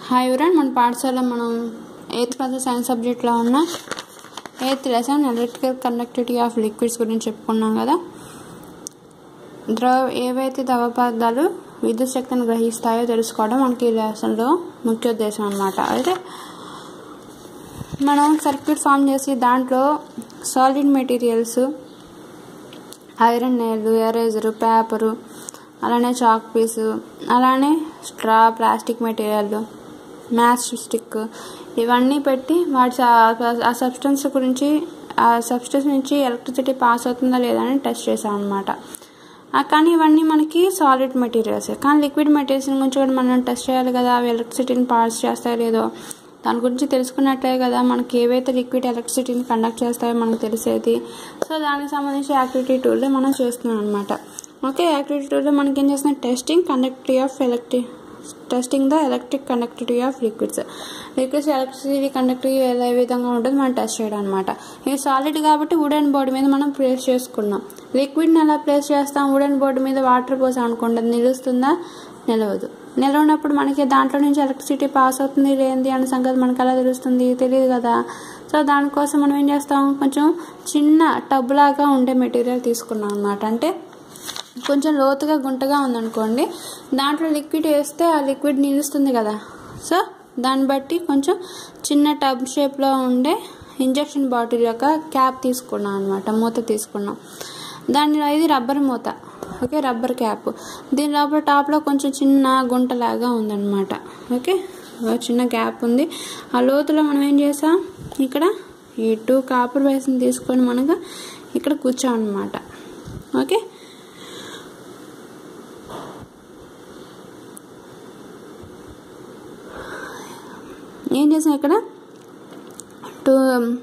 hi ఎవరండి మన పాఠశాల మనం ఎయిత్ క్లాస్ సైన్స్ సబ్జెక్ట్లో ఉన్న eighth lesson electrical conductivity of liquids గురించి చెప్పుకున్నాం కదా ద్రవ ఏవైతే ద్రవ పదార్థాలు విద్యుత్ శక్తిని గ్రహిస్తాయో తెలుసుకోవడం మనకి ఈ లెసన్లో ముఖ్య ఉద్దేశం అనమాట అయితే మనం సర్క్యూట్ ఫామ్ చేసి దాంట్లో solid materials iron nail eraser paper అలానే చాక్ పీసు అలానే straw plastic material match stick ఇవన్నీ పెట్టి వాటి ఆ సబ్స్టెన్స్ గురించి ఆ సబ్స్టెన్స్ నుంచి ఎలక్ట్రిసిటీ పాస్ అవుతుందా లేదా అని టెస్ట్ చేసాం అనమాట కానీ ఇవన్నీ మనకి సాలిడ్ మెటీరియల్స్ కానీ లిక్విడ్ మెటీరియల్స్ గురించి కూడా మనం టెస్ట్ చేయాలి కదా అవి ఎలక్ట్రిసిటీని పాస్ చేస్తాయో లేదో దాని గురించి తెలుసుకున్నట్లే కదా మనకి ఏవైతే లిక్విడ్ ఎలక్ట్రిసిటీని కండక్ట్ చేస్తాయో మనకు తెలిసేది సో దానికి సంబంధించి యాక్టివిటీ టూల్లో మనం చేస్తున్నాం అనమాట ఓకే యాక్టివిటీ టూల్లో మనకి ఏం చేస్తున్నాం testing conductivity of electric testing the electric conductivity of liquids liquids electricity conductivity ఏ విధంగా ఉంటుందో మనం టెస్ట్ చేయడం అనమాట ఇది సాలిడ్ కాబట్టి వుడెన్ బోర్డు మీద మనం ప్లేస్ చేసుకున్నాం లిక్విడ్ని ఎలా ప్లేస్ చేస్తాం వుడెన్ బోర్డు మీద వాటర్ పోసాం అనుకోండి నిలుస్తుందా నిలవదు నిలవనప్పుడు మనకి దాంట్లో నుంచి ఎలక్ట్రిసిటీ పాస్ అవుతుంది లేనిది అనే సంగతి మనకు ఎలా తెలుస్తుంది తెలియదు కదా సో దానికోసం మనం ఏం చేస్తాం కొంచెం చిన్న టబ్ లాగా ఉండే మెటీరియల్ తీసుకున్నాం అనమాట అంటే కొంచెం లోతుగా గుంటగా ఉందనుకోండి దాంట్లో లిక్విడ్ వేస్తే ఆ లిక్విడ్ నిలుస్తుంది కదా సో దాన్ని బట్టి కొంచెం చిన్న టబ్ షేప్లో ఉండే ఇంజక్షన్ బాటిల్ యొక్క క్యాప్ తీసుకున్నాం అనమాట మూత తీసుకున్నాం దాని ఇది రబ్బర్ మూత ఓకే రబ్బర్ క్యాప్ దీని లోపల టాప్లో కొంచెం చిన్న గుంటలాగా ఉందన్నమాట ఓకే చిన్న గ్యాప్ ఉంది ఆ లోతులో మనం ఏం చేసాం ఇక్కడ ఈ టూ కాపర్ వైస్ని తీసుకొని మనకు ఇక్కడ కూర్చోం అనమాట ఓకే ఏం చేసాం ఇక్కడ టూ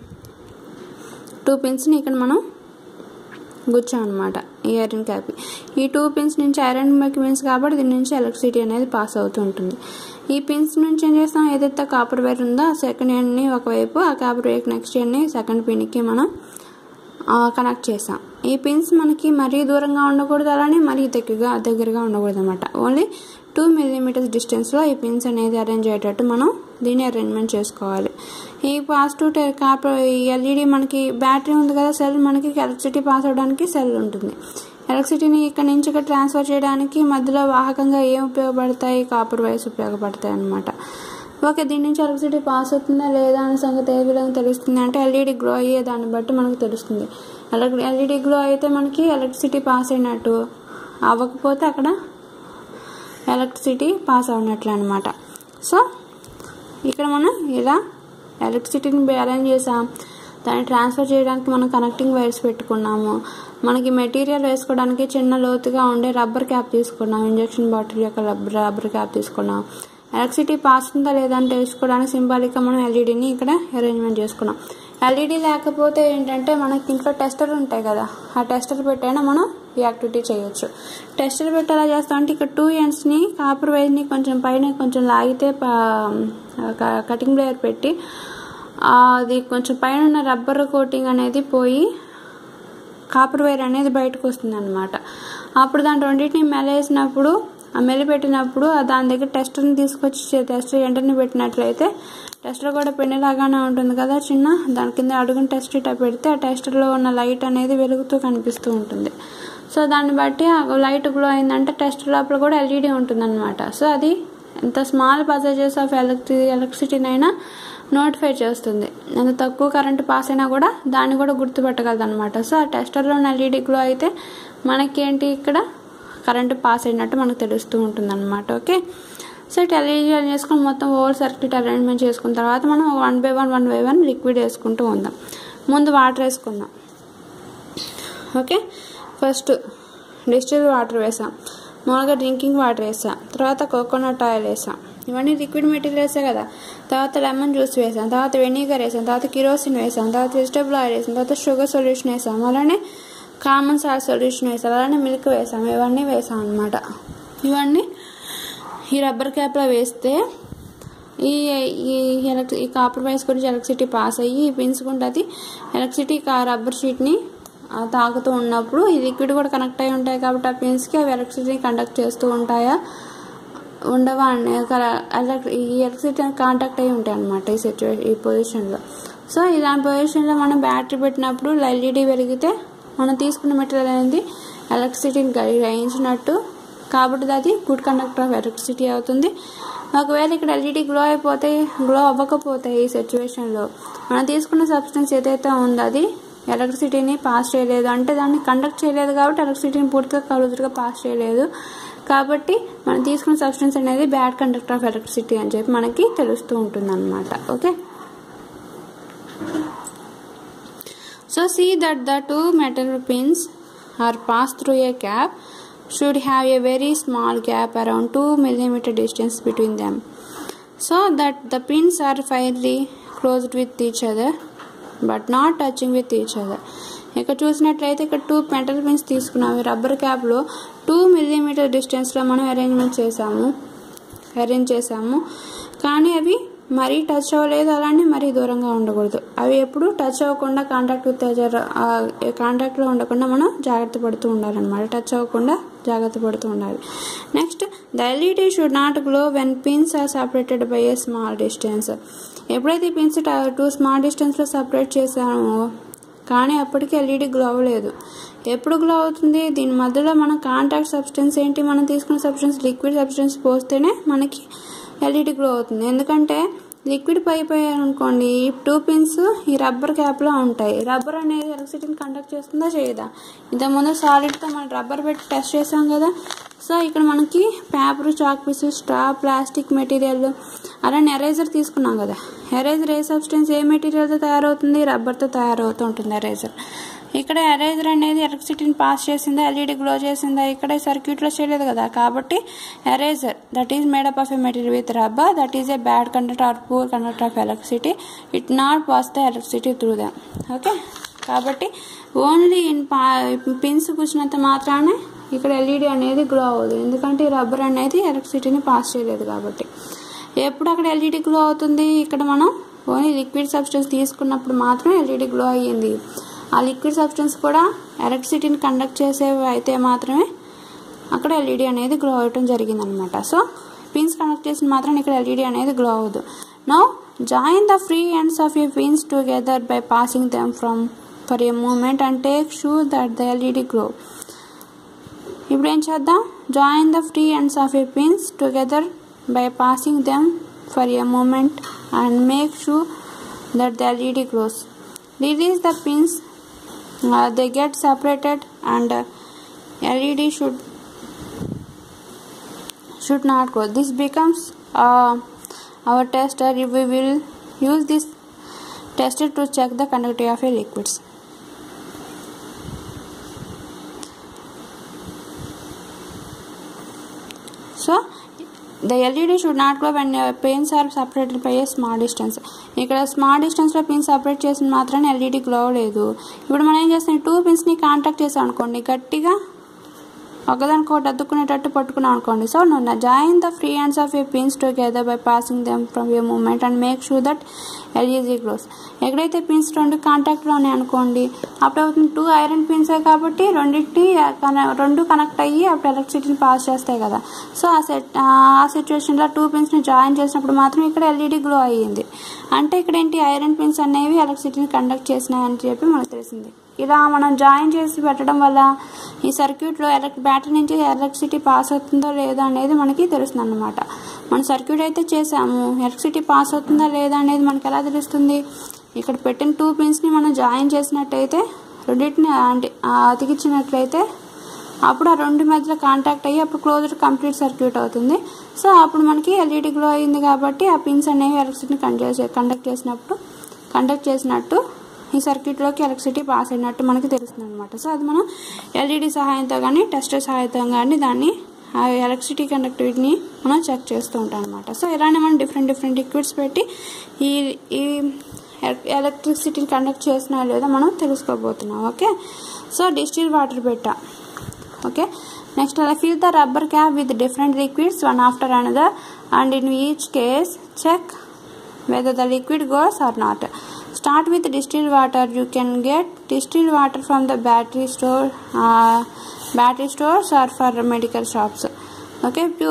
టూ పిన్స్ని ఇక్కడ మనం గుచ్చాం అనమాట ఈ ఐరన్ క్యాప్ ఈ టూ పిన్స్ నుంచి ఐరన్ పిన్స్ కాబట్టి దీని నుంచి ఎలక్ట్రిసిటీ అనేది పాస్ అవుతూ ఉంటుంది ఈ పిన్స్ నుంచి ఏం చేస్తాం ఏదైతే కాపర్ వైర్ ఉందో ఆ సెకండ్ ఎండ్ని ఒకవైపు ఆ కాపర్ వైర్ నెక్స్ట్ ఎండ్ని సెకండ్ పిన్కి మనం కనెక్ట్ చేసాం ఈ పిన్స్ మనకి మరీ దూరంగా ఉండకూడదు అలానే మరీ దగ్గరగా దగ్గరగా ఉండకూడదు అనమాట ఓన్లీ టూ మిల్లీమీటర్స్ డిస్టెన్స్లో ఈ పిన్స్ అనేది అరేంజ్ అయ్యేటట్టు మనం దీన్ని అరేంజ్మెంట్ చేసుకోవాలి ఈ పాజిటివ్ కాపర్ ఎల్ఈడి మనకి బ్యాటరీ ఉంది కదా సెల్ మనకి ఎలక్ట్రిసిటీ పాస్ అవడానికి సెల్ ఉంటుంది ఎలక్ట్రిసిటీని ఇక్కడ నుంచి ఇక్కడ ట్రాన్స్ఫర్ చేయడానికి మధ్యలో వాహకంగా ఏం ఉపయోగపడతాయి కాపర్ వైర్స్ ఉపయోగపడతాయి అన్నమాట ఓకే దీని నుంచి ఎలక్ట్రిసిటీ పాస్ అవుతుందా లేదా అనే సంగతి ఏ విధంగా తెలుస్తుంది అంటే ఎల్ఈడి గ్లో అయ్యే దాన్ని బట్టి మనకు తెలుస్తుంది ఎల్ఈడి గ్లో అయితే మనకి ఎలక్ట్రిసిటీ పాస్ అయినట్టు అవ్వకపోతే అక్కడ ఎలక్ట్రిసిటీ పాస్ అవునట్లు అనమాట సో ఇక్కడ మనం ఇలా ఎలక్ట్రిసిటీని అరేంజ్ చేసాం దాన్ని ట్రాన్స్ఫర్ చేయడానికి మనం కనెక్టింగ్ వైర్స్ పెట్టుకున్నాము మనకి మెటీరియల్ వేసుకోవడానికి చిన్న లోతుగా ఉండే రబ్బర్ క్యాప్ తీసుకున్నాం ఇంజక్షన్ బాటిల్ యొక్క రబ్బర్ రబ్బర్ క్యాప్ తీసుకున్నాం ఎలక్ట్రిసిటీ పాస్ ఉందా లేదా అని తెలుసుకోవడానికి సింబాలిక్గా మనం ఎల్ఈడిని ఇక్కడ అరేంజ్మెంట్ చేసుకున్నాం ఎల్ఈడి లేకపోతే ఏంటంటే మనకి ఇంట్లో టెస్టర్ ఉంటాయి కదా ఆ టెస్టర్ పెట్టైనా మనం ఈ యాక్టివిటీ చేయొచ్చు టెస్టర్ పెట్టి ఎలా చేస్తాం అంటే ఇక్కడ టూ ఎండ్స్ని కాపర్ వైర్ని కొంచెం పైన కొంచెం లాగితే కటింగ్ బ్లేయర్ పెట్టి అది కొంచెం పైన ఉన్న రబ్బర్ కోటింగ్ అనేది పోయి కాపర్ వైర్ అనేది బయటకు వస్తుంది అనమాట అప్పుడు దాని రెండింటిని మెలేసినప్పుడు ఆ మెలి పెట్టినప్పుడు దాని దగ్గర టెస్టర్ని తీసుకొచ్చి టెస్టర్ ఎంటనే పెట్టినట్లయితే టెస్టర్ కూడా పెన్నెలాగానే ఉంటుంది కదా చిన్న దాని కింద అడుగున టెస్ట్ ఇట్లా పెడితే ఆ టెస్టర్లో ఉన్న లైట్ అనేది వెలుగుతూ కనిపిస్తూ ఉంటుంది సో దాన్ని బట్టి ఆ లైట్ గ్లో అయిందంటే టెస్ట్ లోపల కూడా ఎల్ఈడి ఉంటుందన్నమాట సో అది ఎంత స్మాల్ పర్సెంటేజ్ ఆఫ్ ఎలక్ట్రి ఎలక్ట్రిసిటీనైనా నోటిఫై చేస్తుంది ఎంత తక్కువ కరెంట్ పాస్ అయినా కూడా దాన్ని కూడా గుర్తుపెట్టగలదు అనమాట సో ఆ టెస్టర్లో ఉన్న ఎల్ఈడి గ్లో అయితే మనకేంటి ఇక్కడ కరెంట్ పాస్ అయినట్టు మనకు తెలుస్తూ ఉంటుంది అనమాట ఓకే సో ఇటు ఎల్ఈడి చేసుకుని మొత్తం ఓవర్ సర్క్యూట్ అరేంజ్మెంట్ చేసుకున్న తర్వాత మనం one by one one by one liquid వేసుకుంటూ ఉందాం ముందు వాటర్ వేసుకుందాం ఓకే ఫస్ట్ డిస్టిల్ వాటర్ వేసాం మామూలుగా డ్రింకింగ్ వాటర్ వేసాం తర్వాత కోకోనట్ ఆయిల్ వేసాం ఇవన్నీ లిక్విడ్ మెటీరియల్సే కదా తర్వాత లెమన్ జ్యూస్ వేసాం తర్వాత వెనిగర్ వేసాం తర్వాత కిరోసిన్ వేసాం తర్వాత వెజిటబుల్ ఆయిల్ వేసాం తర్వాత షుగర్ సొల్యూషన్ వేసాం అలానే కామన్ సాల్ట్ సొల్యూషన్ వేసాం అలానే మిల్క్ వేసాం ఇవన్నీ వేసాం అనమాట ఇవన్నీ ఈ రబ్బర్ క్యాప్లో వేస్తే ఈ ఈ ఎలక్ట్రి ఈ కాపర్ వైస్ గురించి ఎలక్ట్రిసిటీ పాస్ అయ్యి ఈ పిన్స్ అది ఎలక్ట్రిసిటీ రబ్బర్ షీట్ని తాగుతూ ఉన్నప్పుడు ఈ లిక్విడ్ కూడా కనెక్ట్ అయి ఉంటాయి కాబట్టి ఆ పిన్స్కి అవి ఎలక్ట్రిసిటీని కండక్ట్ చేస్తూ ఉంటాయా ఉండవా అని ఎలక్ట్రి ఈ ఎలక్ట్రిసిటీ కాంటాక్ట్ అయి ఉంటాయి అనమాట ఈ సిచ్యువేషన్ ఈ పొజిషన్లో సో ఇలాంటి పొజిషన్లో మనం బ్యాటరీ పెట్టినప్పుడు ఎల్ఈడి వెలిగితే మనం తీసుకున్న మెటీరియల్ అనేది ఎలక్ట్రిసిటీని గ్రహించినట్టు కాబట్టి అది గుడ్ కండక్టర్ ఆఫ్ ఎలక్ట్రిసిటీ అవుతుంది ఒకవేళ ఇక్కడ ఎల్ఈడి గ్లో అయిపోతే గ్లో అవ్వకపోతే ఈ సిచ్యువేషన్లో మనం తీసుకున్న సబ్స్టెన్స్ ఏదైతే ఉందో అది ఎలక్ట్రిసిటీని పాస్ చేయలేదు అంటే దాన్ని కండక్ట్ చేయలేదు కాబట్టి ఎలక్ట్రిసిటీని పూర్తిగా కలుదురుగా పాస్ చేయలేదు కాబట్టి మనం తీసుకున్న సబ్స్టెన్స్ అనేది బ్యాడ్ కండక్టర్ ఆఫ్ ఎలక్ట్రిసిటీ అని చెప్పి మనకి తెలుస్తూ ఉంటుంది అనమాట okay so see that the two metal pins are pass through a cap should have a very small gap around 2 millimeter distance between them so that the pins are fairly closed with each other but not touching with each other ఇక్కడ చూసినట్లయితే ఇక్కడ two metal pins తీసుకున్నాము rubber క్యాప్లో two millimetre డిస్టెన్స్లో మనం arrangement చేసాము arrange చేసాము కానీ అవి మరీ టచ్ అవ్వలేదు అలానే మరీ దూరంగా ఉండకూడదు అవి ఎప్పుడు టచ్ అవ్వకుండా కాంటాక్ట్ విత్ కాంటాక్ట్లో ఉండకుండా మనం జాగ్రత్త పడుతూ ఉండాలన్నమాట టచ్ అవ్వకుండా జాగ్రత్త పడుతూ ఉండాలి next the LED should not glow when pins are separated by a small distance ఎప్పుడైతే పిన్స్ టూ స్మాల్ డిస్టెన్స్లో సపరేట్ చేసామో కానీ అప్పటికి ఎల్ఈడి గ్లో అవ్వలేదు ఎప్పుడు గ్లో అవుతుంది దీని మధ్యలో మన కాంటాక్ట్ సబ్స్టెన్స్ ఏంటి మనం తీసుకున్న సబ్స్టెన్స్ లిక్విడ్ సబ్స్టెన్స్ పోస్తేనే మనకి ఎల్ఈడి గ్లో అవుతుంది ఎందుకంటే లిక్విడ్ పైపోయారు అనుకోండి ఈ టూ పిన్స్ ఈ రబ్బర్ క్యాప్లో ఉంటాయి రబ్బర్ అనేది ఎలక్ట్రిసిటీని కండక్ట్ చేస్తుందా చేయదా ఇంతకుముందు సాలిడ్తో మనం రబ్బర్ పెట్టి టెస్ట్ చేసాం కదా సో ఇక్కడ మనకి paper chalk piece straw plastic material అలానే ఎరేజర్ తీసుకున్నాం కదా ఎరేజర్ ఏ సబ్స్టెన్స్ ఏ మెటీరియల్తో తయారవుతుంది రబ్బర్తో తయారవుతూ ఉంటుంది ఎరేజర్ ఇక్కడ ఎరేజర్ అనేది ఎలక్ట్రిసిటీని పాస్ చేసిందా ఎల్ఈడి గ్లో చేసిందా ఇక్కడ సర్క్యూట్లో చేయలేదు కదా కాబట్టి eraser that is made up of a material with rubber that is a bad conductor or poor conductor of electricity it not pass the electricity through them okay కాబట్టి ఓన్లీ ఇన్ పా pins కూర్చున్నంత మాత్రానే ఇక్కడ ఎల్ఈడి అనేది glow అవ్వదు ఎందుకంటే ఈ rubber అనేది ఎలక్ట్రిసిటీని పాస్ చేయలేదు కాబట్టి ఎప్పుడు అక్కడ ఎల్ఈడి గ్లో అవుతుంది ఇక్కడ మనం ఓన్లీ లిక్విడ్ సబ్స్టెన్స్ తీసుకున్నప్పుడు మాత్రమే ఎల్ఈడి గ్లో అయ్యింది ఆ లిక్విడ్ సబ్స్టెన్స్ కూడా ఎలక్ట్రిసిటీని కండక్ట్ చేసేవి అయితే మాత్రమే అక్కడ ఎల్ఈడి అనేది గ్లో అవ్వటం జరిగిందనమాట సో పిన్స్ కనెక్ట్ చేసిన మాత్రం ఇక్కడ ఎల్ఈడి అనేది గ్లో అవ్వదు no join the free ends of you pins together by passing them from for a moment and take sure that the LED glow ఇప్పుడు ఏం చేద్దాం join the free ends of a pins together by passing them for a moment and make sure that the LED glows release the pins uh, they get separated and uh, led should should not go this becomes uh, our tester we will use this tester to check the conductivity of a liquids so the LED should not glow when pins are separated by a small distance ఇక్కడ small డిస్టెన్స్లో pin separate చేసిన మాత్రాన్ని LED glow లేదు ఇప్పుడు మనం ఏం చేస్తాం two పిన్స్ని contact చేసాం అనుకోండి గట్టిగా ఒకదానికొకటి అద్దుకునేటట్టు పట్టుకున్నాం అనుకోండి సో నన్ను join the free ends of a pins together by passing them from a moment and make sure that LED glows ఎక్కడైతే పిన్స్ రెండు కాంటాక్ట్లో ఉన్నాయి అనుకోండి అప్పుడు అవుతుంది టూ ఐరన్ పిన్సే కాబట్టి రెండింటిని రెండు కనెక్ట్ అయ్యి అప్పుడు ఎలక్ట్రిసిటీని పాస్ చేస్తాయి కదా సో ఆ సెట్ ఆ సిచ్యువేషన్లో టూ పిన్స్ని జాయిన్ చేసినప్పుడు మాత్రం ఇక్కడ ఎల్ఈడి గ్లో అయ్యింది అంటే ఇక్కడ ఏంటి ఐరన్ పిన్స్ అనేవి ఎలక్ట్రిసిటీని కండక్ట్ చేసినాయని చెప్పి మనకు తెలిసింది ఇలా మనం జాయిన్ చేసి పెట్టడం వల్ల ఈ సర్క్యూట్లో ఎలక్ బ్యాటరీ నుంచి ఎలక్ట్రిసిటీ పాస్ అవుతుందో లేదో అనేది మనకి తెలుస్తుంది అనమాట మన సర్క్యూట్ అయితే చేసాము ఎలక్ట్రిసిటీ పాస్ అవుతుందా లేదా అనేది మనకి ఎలా తెలుస్తుంది ఇక్కడ పెట్టిన టూ పిన్స్ని మనం జాయిన్ చేసినట్టయితే రెండింటిని అంటే అతికిచ్చినట్లయితే అప్పుడు ఆ రెండు మధ్యలో కాంటాక్ట్ అయ్యి అప్పుడు క్లోజ్డ్ కంప్లీట్ సర్క్యూట్ అవుతుంది సో అప్పుడు మనకి ఎల్ఈడి గ్లో అయింది కాబట్టి ఆ పిన్స్ అనేవి ఎలక్ట్రిసిటీని కండక్ట్ చేసినప్పుడు కండక్ట్ చేసినట్టు ఈ సర్క్యూట్లోకి ఎలక్ట్రిసిటీ పాస్ అయినట్టు మనకి తెలుస్తుంది అనమాట సో అది మనం ఎల్ఈడి సహాయంతో కానీ టెస్టర్ సహాయంతో కానీ దాన్ని ఆ ఎలక్ట్రిసిటీ కండక్టివిటీని మనం చెక్ చేస్తూ ఉంటాం అనమాట సో ఇలానే మనం డిఫరెంట్ డిఫరెంట్ లిక్విడ్స్ పెట్టి ఈ ఈ ఎలక్ట్రిసిటీని కండక్ట్ చేసినా లేదా మనం తెలుసుకోబోతున్నాం ఓకే సో డిస్టిల్ వాటర్ పెట్టా ఓకే నెక్స్ట్ అలా fill the rubber cap with different liquids one after another and in each case check whether the liquid goes or not start with distilled water you can get distilled water from the battery store uh, battery stores or for medical shops okay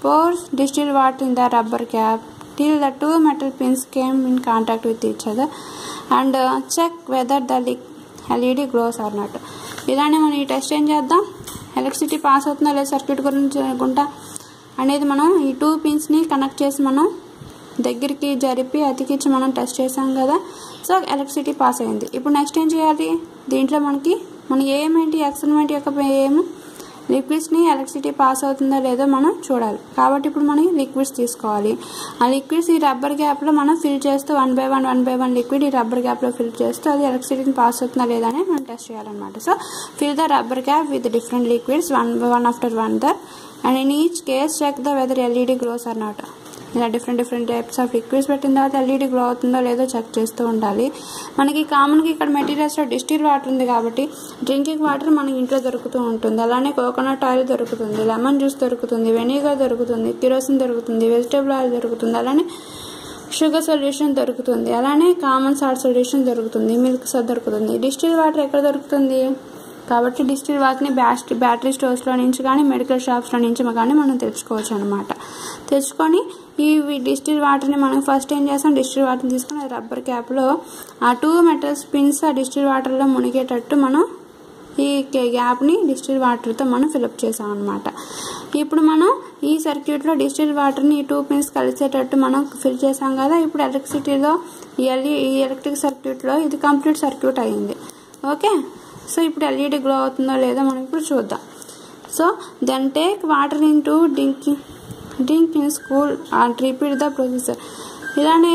pour distilled water in the rubber cap till the two metal pins came in contact with each other and uh, check whether the liq- LED glows or not ఇలానే మనం ఈ test ఏం చేద్దాం electricity pass అవుతుందా లేదా circuit గురించి అనుకుంటా అనేది మనం ఈ టూ పిన్స్ని కనెక్ట్ చేసి మనం దగ్గరికి జరిపి అతికించి మనం టెస్ట్ చేసాం కదా సో ఎలక్ట్రిసిటీ పాస్ అయింది ఇప్పుడు నెక్స్ట్ ఏం చేయాలి దీంట్లో మనకి మన ఏం ఏంటి ఎక్స్పెరిమెంట్ యొక్క ఏం లిక్విడ్స్ని ఎలక్ట్రిసిటీ పాస్ అవుతుందో లేదో మనం చూడాలి కాబట్టి ఇప్పుడు మనం లిక్విడ్స్ తీసుకోవాలి ఆ లిక్విడ్స్ ఈ రబ్బర్ గ్యాప్లో మనం ఫిల్ చేస్తూ one by one one by one liquid ఈ రబ్బర్ గ్యాప్లో ఫిల్ చేస్తూ అది ఎలక్ట్రిసిటీని పాస్ అవుతుందా లేదా అని మనం టెస్ట్ చేయాలన్నమాట so fill the rubber gap with different liquids one by one after one the and in each case check the whether LED glows or not ఇలా different different types of liquids పెట్టిన తర్వాత LED glow అవుతుందో లేదో check చేస్తూ ఉండాలి మనకి కామన్గా ఇక్కడ మెటీరియల్స్లో డిస్టిల్ వాటర్ ఉంది కాబట్టి డ్రింకింగ్ వాటర్ మనకి ఇంట్లో దొరుకుతూ ఉంటుంది అలానే కోకోనట్ ఆయిల్ దొరుకుతుంది లెమన్ జ్యూస్ దొరుకుతుంది వెనిగర్ దొరుకుతుంది కిరోసిన్ దొరుకుతుంది వెజిటేబుల్ ఆయిల్ దొరుకుతుంది అలానే షుగర్ సొల్యూషన్ దొరుకుతుంది అలానే కామన్ సాల్ట్ సొల్యూషన్ దొరుకుతుంది మిల్క్ సబ్ దొరుకుతుంది డిస్టిల్ వాటర్ ఎక్కడ దొరుకుతుంది కాబట్టి డిస్టిల్ వాటర్ని బ్యాస్ట్ బ్యాటరీ స్టోర్స్లో నుంచి కానీ మెడికల్ షాప్స్లో నుంచి కానీ మనం తెచ్చుకోవచ్చు అనమాట తెచ్చుకొని ఈ డిస్టిల్ వాటర్ని మనం ఫస్ట్ ఏం చేస్తాం డిస్టిల్ వాటర్ని తీసుకొని రబ్బర్ క్యాప్లో ఆ టూ మెటల్ స్పిన్స్ ఆ డిస్టిల్ వాటర్లో మునిగేటట్టు మనం ఈ గ్యాప్ని డిస్టిల్ వాటర్తో మనం ఫిలప్ చేసాం అనమాట ఇప్పుడు మనం ఈ సర్క్యూట్లో డిస్టిల్ వాటర్ని ఈ టూ పిన్స్ కలిసేటట్టు మనం ఫిల్ చేసాం కదా ఇప్పుడు ఎలక్ట్రిసిటీలో ఈ ఎల్ఈ ఈ ఎలక్ట్రిక్ సర్క్యూట్లో ఇది కంప్లీట్ సర్క్యూట్ అయింది ఓకే సో ఇప్పుడు ఎల్ఈడి గ్లో అవుతుందో లేదో మనం ఇప్పుడు చూద్దాం so then take water in to drink drink in school and repeat the process ఇలానే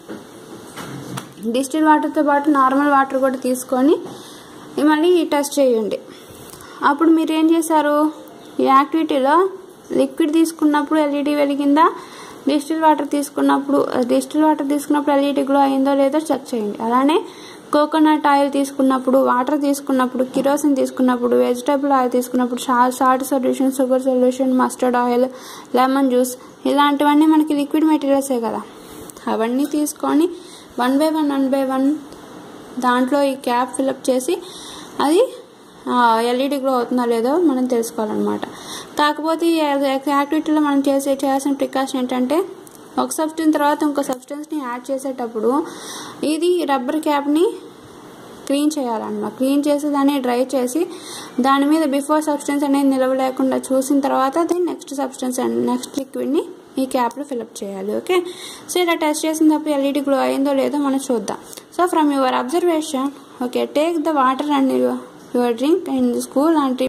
డిస్టిల్ వాటర్తో పాటు నార్మల్ వాటర్ కూడా తీసుకొని మళ్ళీ టెస్ట్ చేయండి అప్పుడు మీరు ఏం చేశారు ఈ యాక్టివిటీలో లిక్విడ్ తీసుకున్నప్పుడు ఎల్ఈడి వెలిగిందా డిస్టిల్ వాటర్ తీసుకున్నప్పుడు డిస్టిల్ వాటర్ తీసుకున్నప్పుడు ఎల్ఈడి గ్లో అయిందో లేదో చెక్ చేయండి అలానే కోకోనట్ ఆయిల్ తీసుకున్నప్పుడు వాటర్ తీసుకున్నప్పుడు కిరోసిన్ తీసుకున్నప్పుడు వెజిటబుల్ ఆయిల్ తీసుకున్నప్పుడు salt solution sugar solution mustard oil lemon juice ఇలాంటివన్నీ మనకి లిక్విడ్ మెటీరియల్సే కదా అవన్నీ తీసుకొని one by one one by one దాంట్లో ఈ క్యాప్ ఫిలప్ చేసి అది ఎల్ఈడి గ్లో అవుతుందో లేదో మనం తెలుసుకోవాలన్నమాట కాకపోతే ఈ యాక్టివిటీలో మనం చేసే చేయాల్సిన ప్రికాషన్ ఏంటంటే ఒక సబ్స్టెన్స్ తర్వాత ఇంకో సబ్స్టెన్స్ని యాడ్ చేసేటప్పుడు ఇది రబ్బర్ క్యాప్ని క్లీన్ చేయాలన్నమాట క్లీన్ చేసి దాన్ని డ్రై చేసి దాని మీద బిఫోర్ సబ్స్టెన్స్ అనేది నిలవ లేకుండా చూసిన తర్వాత అది నెక్స్ట్ సబ్స్టెన్స్ నెక్స్ట్ లిక్విడ్ని ఈ క్యాప్లో ఫిలప్ చేయాలి ఓకే సో ఇలా టెస్ట్ చేసినప్పుడు ఎల్ఈడి గ్లో అయిందో లేదో మనం చూద్దాం so from your observation okay take the water and your drink in school and